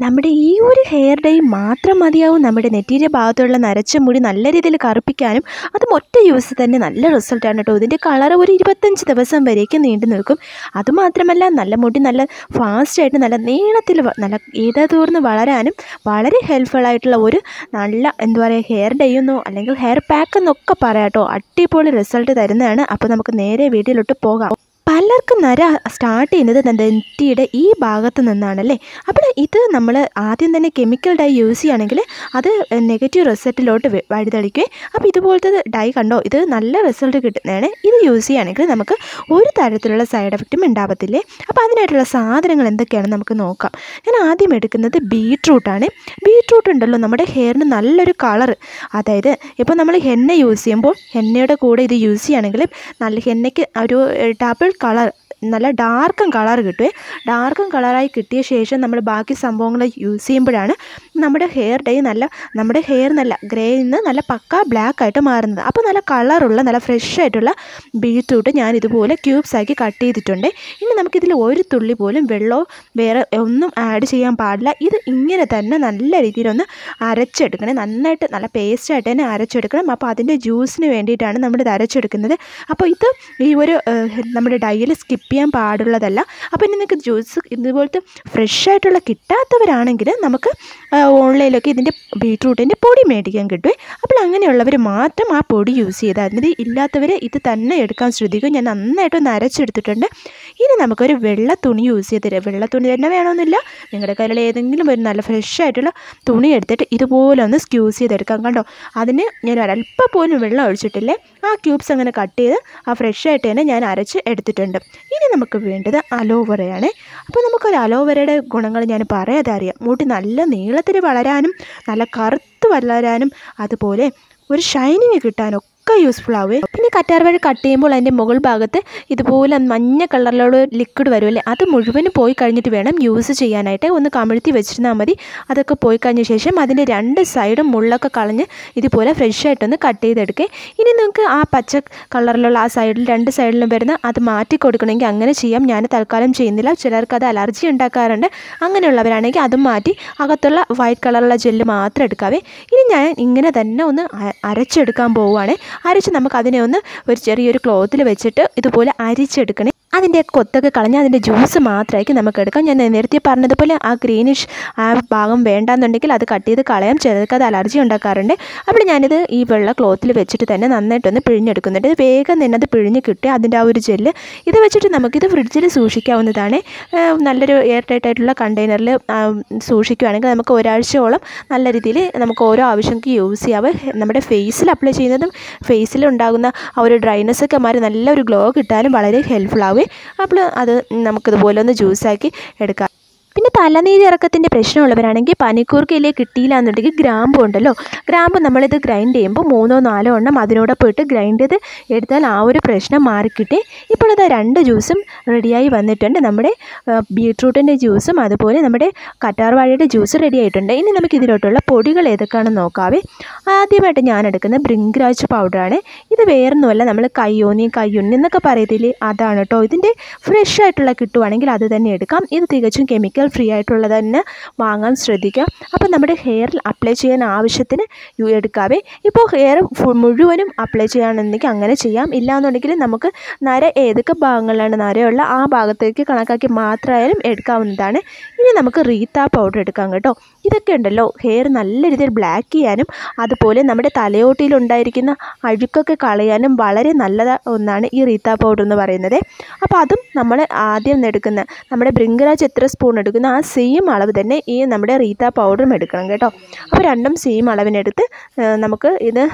നമ്മുടെ ഈ ഒരു ഹെയർ ഡൈ മാത്രം മതിയാവും നമ്മുടെ നെറ്റിയുടെ ഭാഗത്തുള്ള നരച്ച മുടി നല്ല രീതിയിൽ കറുപ്പിക്കാനും അതും ഒറ്റ യൂസ് തന്നെ നല്ല റിസൾട്ടാണ് കേട്ടോ ഇതിൻ്റെ കളർ ഒരു ഇരുപത്തഞ്ച് ദിവസം വരേക്ക് നീണ്ടു നിൽക്കും അതുമാത്രമല്ല നല്ല മുടി നല്ല ഫാസ്റ്റായിട്ട് നല്ല നീളത്തിൽ വ- നല്ല ഇടതൂർന്ന് വളരാനും വളരെ ഹെൽപ്ഫുൾ ആയിട്ടുള്ള ഒരു നല്ല എന്താ പറയുക ഹെയർ ഡൈ എന്നോ അല്ലെങ്കിൽ ഹെയർ പാക്ക് എന്നൊക്കെ പറയാം കേട്ടോ അടിപൊളി റിസൾട്ട് തരുന്നതാണ് അപ്പോൾ നമുക്ക് നേരെ വീട്ടിലോട്ട് പോകാം പലർക്കും നര സ്റ്റാർട്ട് ചെയ്യുന്നത് നെറ്റിയുടെ ഈ ഭാഗത്ത് നിന്നാണല്ലേ അപ്പോൾ ഇത് നമ്മൾ ആദ്യം തന്നെ കെമിക്കൽ ഡൈ യൂസ് ചെയ്യുകയാണെങ്കിൽ അത് നെഗറ്റീവ് റിസൾട്ടിലോട്ട് വ- വഴിതെളിക്കുകയും അപ്പോൾ ഇതുപോലത്തെ ഡൈ കണ്ടോ ഇത് നല്ല റിസൾട്ട് കിട്ടുന്നതാണ് ഇത് യൂസ് ചെയ്യുകയാണെങ്കിൽ നമുക്ക് ഒരു തരത്തിലുള്ള സൈഡ് എഫക്റ്റും ഉണ്ടാവത്തില്ലേ അപ്പോൾ അതിനായിട്ടുള്ള സാധനങ്ങൾ എന്തൊക്കെയാണെന്ന് നമുക്ക് നോക്കാം ഞാൻ ആദ്യം എടുക്കുന്നത് ബീട്രൂട്ടാണ് ബീട്രൂട്ട് ഉണ്ടല്ലോ നമ്മുടെ ഹെയറിന് നല്ലൊരു കളർ അതായത് ഇപ്പോൾ നമ്മൾ ഹെന്ന യൂസ് ചെയ്യുമ്പോൾ ഹെന്നയുടെ കൂടെ ഇത് യൂസ് ചെയ്യുകയാണെങ്കിൽ നല്ല ഹെന്നയ്ക്ക് ഒരു ഡബിൾ കളർ നല്ല ഡാർക്കും കളർ കിട്ടുമേ ഡാർക്കും കളറായി കിട്ടിയ ശേഷം നമ്മൾ ബാക്കി സംഭവങ്ങൾ യൂസ് ചെയ്യുമ്പോഴാണ് നമ്മുടെ ഹെയർ ഡൈ നല്ല നമ്മുടെ ഹെയർ നല്ല ഗ്രേയിൽ നിന്ന് നല്ല പക്ക ബ്ലാക്ക് ആയിട്ട് മാറുന്നത് അപ്പോൾ നല്ല കളറുള്ള നല്ല ഫ്രഷ് ആയിട്ടുള്ള ബീറ്റ്റൂട്ട് ഞാൻ ഇതുപോലെ ക്യൂബ്സ് ആക്കി കട്ട് ചെയ്തിട്ടുണ്ട് ഇനി നമുക്കിതിൽ ഒരു തുള്ളി പോലും വെള്ളമോ വേറെ ഒന്നും ആഡ് ചെയ്യാൻ പാടില്ല ഇത് ഇങ്ങനെ തന്നെ നല്ല രീതിയിലൊന്ന് അരച്ചെടുക്കണേ നന്നായിട്ട് നല്ല പേസ്റ്റായിട്ട് തന്നെ അരച്ചെടുക്കണം അപ്പോൾ അതിൻ്റെ ജ്യൂസിന് വേണ്ടിയിട്ടാണ് നമ്മളിത് അരച്ചെടുക്കുന്നത് അപ്പോൾ ഇത് ഈ ഒരു ഏഹ്, നമ്മുടെ ഡൈയിൽ സ്കിപ്പ് ചെയ്യാൻ പാടുള്ളതല്ല അപ്പോൾ ഇനി നിങ്ങൾക്ക് ജ്യൂസ് ഇതുപോലത്തെ ഫ്രഷ് ആയിട്ടുള്ള കിട്ടാത്തവരാണെങ്കിൽ നമുക്ക് ഓൺലൈനിലൊക്കെ ഇതിൻ്റെ ബീട്രൂട്ടിൻ്റെ പൊടി മേടിക്കാൻ കിട്ടുമേ അപ്പോൾ അങ്ങനെയുള്ളവർ മാത്രം ആ പൊടി യൂസ് ചെയ്താൽ മതി ഇല്ലാത്തവർ ഇത് തന്നെ എടുക്കാൻ ശ്രദ്ധിക്കും ഞാൻ നന്നായിട്ടൊന്ന് അരച്ചെടുത്തിട്ടുണ്ട് ഇനി നമുക്കൊരു വെള്ള തുണി യൂസ് ചെയ്തിട്ട് വെള്ള തുണി തന്നെ വേണമെന്നില്ല നിങ്ങളുടെ കയ്യിൽ ഏതെങ്കിലും ഒരു നല്ല ഫ്രഷ് ആയിട്ടുള്ള തുണി എടുത്തിട്ട് ഇതുപോലെ ഒന്ന് സ്ക്യൂസ് ചെയ്തെടുക്കാം കണ്ടോ അതിന് ഞാൻ ഒരല്പം പോലും വെള്ളം ഒഴിച്ചിട്ടില്ലേ ആ ക്യൂബ്സ് അങ്ങനെ കട്ട് ചെയ്ത് ആ ഫ്രഷ് ആയിട്ട് തന്നെ ഞാൻ അരച്ച് എടുത്തിട്ടുണ്ട് ഇനി നമുക്ക് വേണ്ടത് അലോവെറയാണ് അപ്പോൾ നമുക്കൊരു അലോവെറയുടെ ഗുണങ്ങൾ ഞാൻ പറയാതെ അറിയാം മുടി നല്ല നീളത്തിൽ വളരാനും നല്ല കറുത്ത് വളരാനും അതുപോലെ ഒരു ഷൈനിങ് കിട്ടാനും ഒക്കെ യൂസ്ഫുൾ ആവുമേ പിന്നെ കറ്റാർ വഴി കട്ട് ചെയ്യുമ്പോൾ അതിൻ്റെ മുകൾ ഭാഗത്ത് ഇതുപോലെ മഞ്ഞ കളറിലുള്ള ലിക്വിഡ് വരുമല്ലേ അത് മുഴുവനും പോയി കഴിഞ്ഞിട്ട് വേണം യൂസ് ചെയ്യാനായിട്ട് ഒന്ന് കമിഴ്ത്തി വെച്ചിരുന്നാൽ മതി അതൊക്കെ പോയി കഴിഞ്ഞ ശേഷം അതിൻ്റെ രണ്ട് സൈഡും മുള്ളൊക്കെ കളഞ്ഞ് ഇതുപോലെ ഫ്രഷ് ആയിട്ടൊന്ന് കട്ട് ചെയ്തെടുക്കേ ഇനി നിങ്ങൾക്ക് ആ പച്ച കളറിലുള്ള ആ സൈഡിൽ രണ്ട് സൈഡിലും വരുന്ന അത് മാറ്റി കൊടുക്കണമെങ്കിൽ അങ്ങനെ ചെയ്യാം ഞാൻ തൽക്കാലം ചെയ്യുന്നില്ല ചിലർക്ക് അത് അലർജി ഉണ്ടാക്കാറുണ്ട് അങ്ങനെയുള്ളവരാണെങ്കിൽ അതും മാറ്റി അകത്തുള്ള വൈറ്റ് കളറുള്ള ജെല്ല് മാത്രം എടുക്കാവേ ഇനി ഞാൻ ഇങ്ങനെ തന്നെ ഒന്ന് അ- അരച്ചെടുക്കാൻ പോവുകയാണ് അരച്ച് നമുക്ക് അതിനെ ഒന്ന് ഒരു ചെറിയൊരു ക്ലോത്തിൽ വെച്ചിട്ട് ഇതുപോലെ അരിച്ചെടുക്കണേ അതിൻ്റെ കൊത്തൊക്കെ കളഞ്ഞ് അതിൻ്റെ ജ്യൂസ് മാത്രമായിരിക്കും നമുക്ക് എടുക്കാം ഞാൻ നേരത്തെ പറഞ്ഞതുപോലെ ആ ഗ്രീനിഷ് ആ ഭാഗം വേണ്ടാന്നുണ്ടെങ്കിൽ അത് കട്ട് ചെയ്ത് കളയാം ചിലർക്ക് അത് അലർജി ഉണ്ടാക്കാറുണ്ട് അപ്പോൾ ഞാനിത് ഈ വെള്ള ക്ലോത്തിൽ വെച്ചിട്ട് തന്നെ നന്നായിട്ടൊന്ന് പിഴിഞ്ഞെടുക്കുന്നുണ്ട് ഇത് വേഗം തന്നെ അത് പിഴിഞ്ഞ് കിട്ടി അതിൻ്റെ ആ ഒരു ജെല്ല് ഇത് വെച്ചിട്ട് നമുക്കിത് ഫ്രിഡ്ജിൽ സൂക്ഷിക്കാവുന്നതാണ് ആ, നല്ലൊരു എയർ ടൈറ്റ് ആയിട്ടുള്ള കണ്ടെയ്നറിൽ സൂക്ഷിക്കുകയാണെങ്കിൽ നമുക്ക് ഒരാഴ്ചയോളം നല്ല രീതിയിൽ നമുക്ക് ഓരോ ആവശ്യങ്ങൾക്ക് യൂസ് ചെയ്യാം നമ്മുടെ ഫേസിൽ അപ്ലൈ ചെയ്യുന്നതും ഫേസിൽ ഉണ്ടാകുന്ന ആ ഒരു ഡ്രൈനെസ് ഒക്കെ മാറി നല്ലൊരു ഗ്ലോ കിട്ടാനും വളരെ ഹെൽപ്ഫുൾ ആവുകയും അപ്പോൾ അത് നമുക്കിതുപോലെ ഒന്ന് ജ്യൂസാക്കി എടുക്കാം പിന്നെ തലനീര് ഇറക്കത്തിൻ്റെ പ്രശ്നമുള്ളവരാണെങ്കിൽ പനിക്കൂർക്കയിലേ കിട്ടിയില്ല എന്നുണ്ടെങ്കിൽ ഗ്രാമ്പു ഉണ്ടല്ലോ ഗ്രാമ്പു നമ്മളിത് ഗ്രൈൻഡ് ചെയ്യുമ്പോൾ മൂന്നോ നാലോ എണ്ണം അതിനോടൊപ്പം ഇട്ട് ഗ്രൈൻഡ് ചെയ്ത് എടുത്താൽ ആ ഒരു പ്രശ്നം മാറിക്കിട്ടേ ഇപ്പോൾ ഇത് രണ്ട് ജ്യൂസും റെഡിയായി വന്നിട്ടുണ്ട് നമ്മുടെ ബീട്രൂട്ടിൻ്റെ ജ്യൂസും അതുപോലെ നമ്മുടെ കറ്റാർവാഴയുടെ ജ്യൂസ് റെഡി ആയിട്ടുണ്ട് ഇനി നമുക്ക് ഇതിലോട്ടുള്ള പൊടികൾ ഏതൊക്കെയാണെന്ന് നോക്കാവേ ആദ്യമായിട്ട് ഞാൻ എടുക്കുന്ന ബ്രിങ്ക്രാജ് പൗഡറാണ് ഇത് വേറൊന്നുമല്ല നമ്മൾ കയ്യോന്നി കയ്യുണ്ണി എന്നൊക്കെ പറയത്തില്ലേ അതാണ് കേട്ടോ ഇതിൻ്റെ ഫ്രഷ് ആയിട്ടുള്ള കിട്ടുവാണെങ്കിൽ അത് തന്നെ എടുക്കാം ഇത് തികച്ചും കെമിക്കൽ ഫ്രീ ആയിട്ടുള്ളത് തന്നെ വാങ്ങാൻ ശ്രദ്ധിക്കാം അപ്പോൾ നമ്മുടെ ഹെയറിൽ അപ്ലൈ ചെയ്യാൻ ആവശ്യത്തിന് യു- എടുക്കാവേ ഇപ്പോൾ ഹെയർ മുഴുവനും അപ്ലൈ ചെയ്യുകയാണെന്നുണ്ടെങ്കിൽ അങ്ങനെ ചെയ്യാം ഇല്ലാന്നുണ്ടെങ്കിൽ നമുക്ക് നര ഏതൊക്കെ ഭാഗങ്ങളിലാണ് നരയുള്ള ആ ഭാഗത്തേക്ക് കണക്കാക്കി മാത്രമായാലും എടുക്കാവുന്നതാണ് ഇനി നമുക്ക് റീത്ത പൗഡർ എടുക്കാം കേട്ടോ ഇതൊക്കെ ഉണ്ടല്ലോ ഹെയർ നല്ല രീതിയിൽ ബ്ലാക്ക് ചെയ്യാനും അതുപോലെ നമ്മുടെ തലയോട്ടിയിലുണ്ടായിരിക്കുന്ന അഴുക്കൊക്കെ കളയാനും വളരെ നല്ല ഒന്നാണ് ഈ റീത്ത പൗഡർ എന്ന് പറയുന്നത് അപ്പോൾ അതും നമ്മൾ ആദ്യം എടുക്കുന്ന നമ്മുടെ ബ്രിങ്കരാജ് എത്ര സ്പൂൺ എടുക്കുന്ന ആ സെയിം അളവ് തന്നെ ഈ നമ്മുടെ റീത്ത പൗഡറും എടുക്കണം കേട്ടോ അപ്പോൾ രണ്ടും സെയിം അളവിനെടുത്ത് ആ, നമുക്ക് ഇത്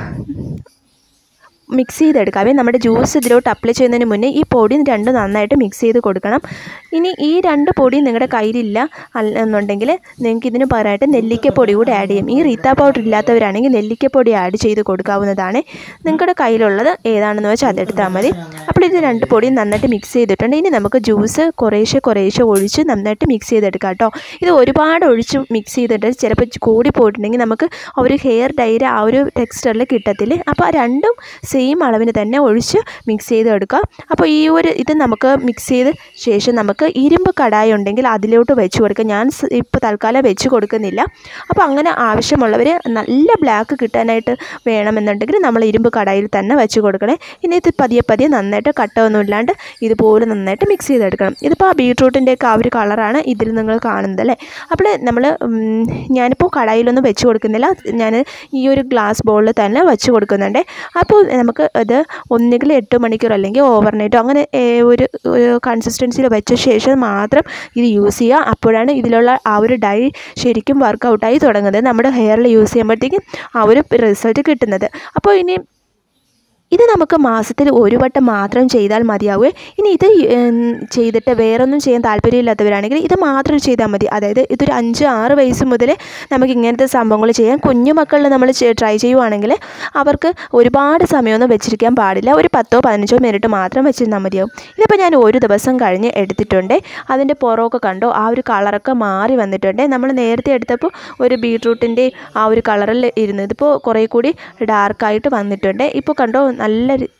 മിക്സ് ചെയ്തെടുക്കാവേ നമ്മുടെ ജ്യൂസ് ഇതിലോട്ട് അപ്ലൈ ചെയ്യുന്നതിന് മുന്നേ ഈ പൊടി രണ്ടും നന്നായിട്ട് മിക്സ് ചെയ്ത് കൊടുക്കണം ഇനി ഈ രണ്ട് പൊടി നിങ്ങളുടെ കയ്യിലില്ല അല്ല എന്നുണ്ടെങ്കിൽ നിങ്ങൾക്ക് ഇതിന് പകരമായിട്ട് നെല്ലിക്കപ്പൊടി കൂടി ആഡ് ചെയ്യും ഈ റീത്ത പൗഡർ ഇല്ലാത്തവരാണെങ്കിൽ നെല്ലിക്കപ്പൊടി ആഡ് ചെയ്ത് കൊടുക്കാവുന്നതാണ് നിങ്ങളുടെ കയ്യിലുള്ളത് ഏതാണെന്ന് വെച്ചാൽ അതെടുത്താൽ മതി അപ്പോൾ ഇത് രണ്ട് പൊടിയും നന്നായിട്ട് മിക്സ് ചെയ്തിട്ടുണ്ട് ഇനി നമുക്ക് ജ്യൂസ് കുറേശ്ശെ കുറേശ്ശെ ഒഴിച്ച് നന്നായിട്ട് മിക്സ് ചെയ്തെടുക്കാം കേട്ടോ ഇത് ഒരുപാട് ഒഴിച്ച് മിക്സ് ചെയ്തിട്ട് ചിലപ്പോൾ കൂടി പോയിട്ടുണ്ടെങ്കിൽ നമുക്ക് ആ ഒരു ഹെയർ ഡൈയുടെ ആ ഒരു ടെക്സ്ചറിൽ കിട്ടത്തില്ല അപ്പോൾ ആ രണ്ടും സെയിം അളവിന് തന്നെ ഒഴിച്ച് മിക്സ് ചെയ്ത് എടുക്കുക അപ്പോൾ ഈ ഒരു ഇത് നമുക്ക് മിക്സ് ചെയ്ത് ശേഷം നമുക്ക് ഇരുമ്പ് കടായി ഉണ്ടെങ്കിൽ അതിലോട്ട് വെച്ച് കൊടുക്കുക ഞാൻ ഇപ്പോൾ തൽക്കാലം വെച്ച് കൊടുക്കുന്നില്ല അപ്പോൾ അങ്ങനെ ആവശ്യമുള്ളവർ നല്ല ബ്ലാക്ക് കിട്ടാനായിട്ട് വേണമെന്നുണ്ടെങ്കിൽ നമ്മൾ ഇരുമ്പ് കടായിൽ തന്നെ വെച്ച് കൊടുക്കണേ ഇനി ഇത് പതിയെ പതിയെ നന്നായിട്ട് കട്ടൊന്നും ഇല്ലാണ്ട് ഇതുപോലെ നന്നായിട്ട് മിക്സ് ചെയ്തെടുക്കണം ഇതിപ്പോൾ ആ ബീട്രൂട്ടിൻ്റെ ഒക്കെ ആ ഒരു കളറാണ് ഇതിൽ നിങ്ങൾ കാണുന്നത് അല്ലേ അപ്പോൾ നമ്മൾ ഞാനിപ്പോൾ കടായിലൊന്നും വെച്ച് കൊടുക്കുന്നില്ല ഞാൻ ഈ ഒരു ഗ്ലാസ് ബൗളിൽ തന്നെ വെച്ച് കൊടുക്കുന്നുണ്ട് അപ്പോൾ നമുക്ക് അത് ഒന്നുകിൽ എട്ട് മണിക്കൂർ അല്ലെങ്കിൽ ഓവർനൈറ്റോ അങ്ങനെ ഏ, ഒരു കൺസിസ്റ്റൻസിയിൽ വെച്ച ശേഷം മാത്രം ഇത് യൂസ് ചെയ്യുക അപ്പോഴാണ് ഇതിലുള്ള ആ ഒരു ഡൈ ശരിക്കും വർക്കൗട്ടായി തുടങ്ങുന്നത് നമ്മുടെ ഹെയറിൽ യൂസ് ചെയ്യുമ്പോഴത്തേക്കും ആ ഒരു റിസൾട്ട് കിട്ടുന്നത് അപ്പോൾ ഇനി ഇത് നമുക്ക് മാസത്തിൽ ഒരു വട്ടം മാത്രം ചെയ്താൽ മതിയാവുക ഇനി ഇത് ഉം, ചെയ്തിട്ട് വേറൊന്നും ചെയ്യാൻ താല്പര്യമില്ലാത്തവരാണെങ്കിൽ ഇത് മാത്രം ചെയ്താൽ മതി അതായത് ഇതൊരു അഞ്ച് ആറ് വയസ്സ് മുതൽ നമുക്ക് ഇങ്ങനത്തെ സംഭവങ്ങൾ ചെയ്യാം കുഞ്ഞു മക്കളിൽ നമ്മൾ ട്രൈ ചെയ്യുവാണെങ്കിൽ അവർക്ക് ഒരുപാട് സമയമൊന്നും വെച്ചിരിക്കാൻ പാടില്ല ഒരു പത്തോ പതിനഞ്ചോ മിനിറ്റ് മാത്രം വെച്ചിരുന്നാൽ മതിയാവും ഇതിപ്പോൾ ഞാൻ ഒരു ദിവസം കഴിഞ്ഞ് എടുത്തിട്ടുണ്ട് അതിൻ്റെ പുറമൊക്കെ കണ്ടോ ആ ഒരു കളറൊക്കെ മാറി വന്നിട്ടുണ്ട് നമ്മൾ നേരത്തെ എടുത്തപ്പോൾ ഒരു ബീട്രൂട്ടിൻ്റെ ആ ഒരു കളറിൽ ഇരുന്നു ഇതിപ്പോൾ കുറേ കൂടി ഡാർക്കായിട്ട് വന്നിട്ടുണ്ട് ഇപ്പോൾ കണ്ടോ നല്ല രി-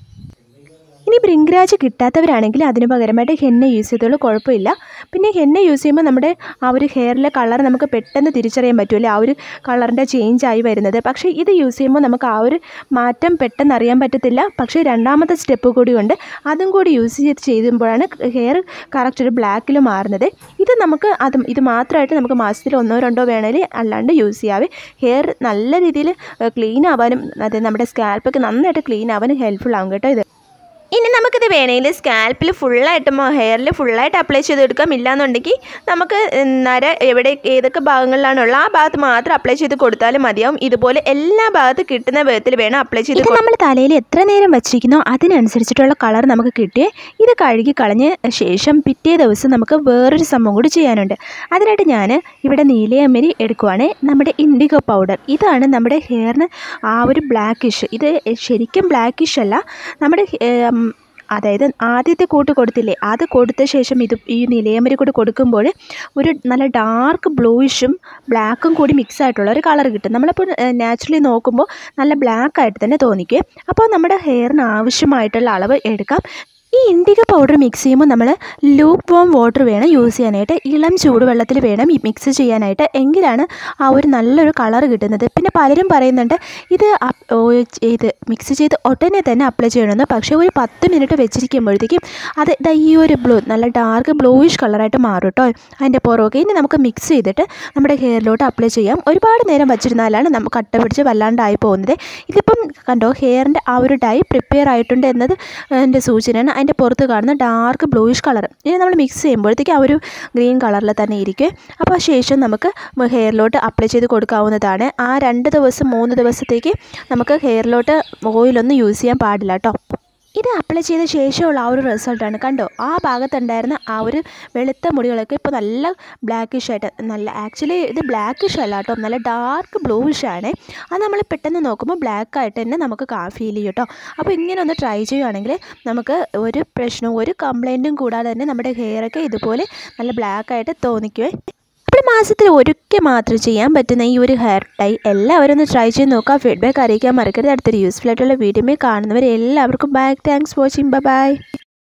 ഇനി ബ്രിങ്ക്രാജ് കിട്ടാത്തവരാണെങ്കിൽ അതിന് പകരമായിട്ട് ഹെന്ന യൂസ് ചെയ്തോളൂ കുഴപ്പമില്ല പിന്നെ ഹെന്ന യൂസ് ചെയ്യുമ്പോൾ നമ്മുടെ ആ ഒരു ഹെയറിലെ കളർ നമുക്ക് പെട്ടെന്ന് തിരിച്ചറിയാൻ പറ്റുമല്ലേ ആ ഒരു കളറിൻ്റെ ചേഞ്ച് ആയി വരുന്നത് പക്ഷേ ഇത് യൂസ് ചെയ്യുമ്പോൾ നമുക്ക് ആ ഒരു മാറ്റം പെട്ടെന്ന് അറിയാൻ പറ്റത്തില്ല പക്ഷേ രണ്ടാമത്തെ സ്റ്റെപ്പ് കൂടി ഉണ്ട് അതും കൂടി യൂസ് ചെയ്ത് ചെയ്യുമ്പോഴാണ് ഹെയർ കറക്റ്റ് ഒരു ബ്ലാക്കിൽ മാറുന്നത് ഇത് നമുക്ക് അത് ഇത് മാത്രമായിട്ട് നമുക്ക് മാസത്തിൽ ഒന്നോ രണ്ടോ വേണമെങ്കിൽ അല്ലാണ്ട് യൂസ് ചെയ്യാവേ ഹെയർ നല്ല രീതിയിൽ ക്ലീൻ ആവാനും അത് നമ്മുടെ സ്കാൽപ്പൊക്കെ നന്നായിട്ട് ക്ലീൻ ആവാനും ഹെൽപ്ഫുൾ ആവും കേട്ടോ ഇത് ഇനി നമുക്കിത് വേണമെങ്കിൽ സ്കാൽപ്പിൽ ഫുള്ളായിട്ട് ഹെയറിൽ ഫുള്ളായിട്ട് അപ്ലൈ ചെയ്തെടുക്കാം ഇല്ലാന്നുണ്ടെങ്കിൽ നമുക്ക് നര എവിടെ ഏതൊക്കെ ഭാഗങ്ങളിലാണുള്ള ആ ഭാഗത്ത് മാത്രം അപ്ലൈ ചെയ്ത് കൊടുത്താലും മതിയാവും ഇതുപോലെ എല്ലാ ഭാഗത്ത് കിട്ടുന്ന വിധത്തിൽ വേണം അപ്ലൈ ചെയ്ത് നമ്മൾ തലയിൽ എത്ര നേരം വെച്ചിരിക്കുന്നോ അതിനനുസരിച്ചിട്ടുള്ള കളർ നമുക്ക് കിട്ടിയേ ഇത് കഴുകി കളഞ്ഞ ശേഷം പിറ്റേ ദിവസം നമുക്ക് വേറൊരു സംഭവം കൂടി ചെയ്യാനുണ്ട് അതിനായിട്ട് ഞാൻ ഇവിടെ നീലയമ്മരി എടുക്കുവാണ് നമ്മുടെ ഇൻഡിഗോ പൗഡർ ഇതാണ് നമ്മുടെ ഹെയറിന് ആ ഒരു ബ്ലാക്കിഷ് ഇത് ശരിക്കും ബ്ലാക്കിഷ് അല്ല നമ്മുടെ ഏം, അതായത് ആദ്യത്തെ കൂട്ട് കൊടുത്തില്ലേ അത് കൊടുത്ത ശേഷം ഇത് ഈ നിലയമരി കൂടി കൊടുക്കുമ്പോൾ ഒരു നല്ല ഡാർക്ക് ബ്ലൂയിഷും ബ്ലാക്കും കൂടി മിക്സ് ആയിട്ടുള്ള ഒരു കളർ കിട്ടും നമ്മളിപ്പോൾ നാച്ചുറലി നോക്കുമ്പോൾ നല്ല ബ്ലാക്ക് ആയിട്ട് തന്നെ തോന്നിക്കും അപ്പോൾ നമ്മുടെ ഹെയറിന് ആവശ്യമായിട്ടുള്ള അളവ് എടുക്കാം ഈ ഇൻഡിക പൗഡർ മിക്സ് ചെയ്യുമ്പോൾ നമ്മൾ ലൂക്ക് വോം വാട്ടർ വേണം യൂസ് ചെയ്യാനായിട്ട് ഇളം ചൂടുവെള്ളത്തിൽ വേണം ഈ മിക്സ് ചെയ്യാനായിട്ട് എങ്കിലാണ് ആ ഒരു നല്ലൊരു കളർ കിട്ടുന്നത് പിന്നെ പലരും പറയുന്നുണ്ട് ഇത് അപ്- ഓ, ഇത് മിക്സ് ചെയ്ത് ഉടനെ തന്നെ അപ്ലൈ ചെയ്യണമെന്ന് പക്ഷേ ഒരു പത്ത് മിനിറ്റ് വെച്ചിരിക്കുമ്പോഴത്തേക്കും അത് ദാ ഈ ഒരു ബ്ലൂ നല്ല ഡാർക്ക് ബ്ലൂയിഷ് കളറായിട്ട് മാറും കേട്ടോ അതിൻ്റെ പുറമൊക്കെ ഇനി നമുക്ക് മിക്സ് ചെയ്തിട്ട് നമ്മുടെ ഹെയറിലോട്ട് അപ്ലൈ ചെയ്യാം ഒരുപാട് നേരം വച്ചിരുന്നാലാണ് നമുക്ക് കട്ട പിടിച്ച് വല്ലാണ്ടായി പോകുന്നത് ഇതിപ്പം കണ്ടോ ഹെയറിൻ്റെ ആ ഒരു ഡൈ പ്രിപ്പയർ ആയിട്ടുണ്ട് എന്നത് എൻ്റെ സൂചനയാണ് അതിൻ്റെ പുറത്ത് കാണുന്ന ഡാർക്ക് ബ്ലൂയിഷ് കളർ ഇനി നമ്മൾ മിക്സ് ചെയ്യുമ്പോഴത്തേക്ക് ആ ഒരു ഗ്രീൻ കളറിൽ തന്നെ ഇരിക്കും അപ്പോൾ ശേഷം നമുക്ക് ഹെയറിലോട്ട് അപ്ലൈ ചെയ്ത് കൊടുക്കാവുന്നതാണ് ആ രണ്ട് ദിവസം മൂന്ന് ദിവസത്തേക്ക് നമുക്ക് ഹെയറിലോട്ട് ഓയിലൊന്നും യൂസ് ചെയ്യാൻ പാടില്ല കേട്ടോ ഇത് അപ്ലൈ ചെയ്ത ശേഷമുള്ള ആ ഒരു റിസൾട്ടാണ് കണ്ടോ ആ ഭാഗത്തുണ്ടായിരുന്ന ആ ഒരു വെളുത്ത മുടികളൊക്കെ ഇപ്പോൾ നല്ല ബ്ലാക്കിഷ് ആയിട്ട് നല്ല ആക്ച്വലി ഇത് ബ്ലാക്കിഷ് അല്ല കേട്ടോ നല്ല ഡാർക്ക് ബ്ലൂയിഷ് ആണ് അത് നമ്മൾ പെട്ടെന്ന് നോക്കുമ്പോൾ ബ്ലാക്ക് ആയിട്ട് തന്നെ നമുക്ക് കാ ഫീൽ ചെയ്യും കേട്ടോ അപ്പോൾ ഇങ്ങനെ ഒന്ന് ട്രൈ ചെയ്യുകയാണെങ്കിൽ നമുക്ക് ഒരു പ്രശ്നവും ഒരു കംപ്ലൈൻറ്റും കൂടാതെ തന്നെ നമ്മുടെ ഹെയറൊക്കെ ഇതുപോലെ നല്ല ബ്ലാക്ക് ആയിട്ട് തോന്നിക്കുവേ അപ്പോൾ മാസത്തിൽ ഒരിക്കൽ മാത്രം ചെയ്യാൻ പറ്റുന്ന ഈ ഒരു ഹെയർ ടൈ എല്ലാവരും ഒന്ന് ട്രൈ ചെയ്ത് നോക്കുക ഫീഡ്ബാക്ക് അറിയിക്കാൻ മറക്കരുത് അടുത്തൊരു യൂസ്ഫുൾ ആയിട്ടുള്ള വീഡിയോ കാണുന്നവരെ എല്ലാവർക്കും ബാക്ക് താങ്ക്സ് വാച്ചിങ് ബൈ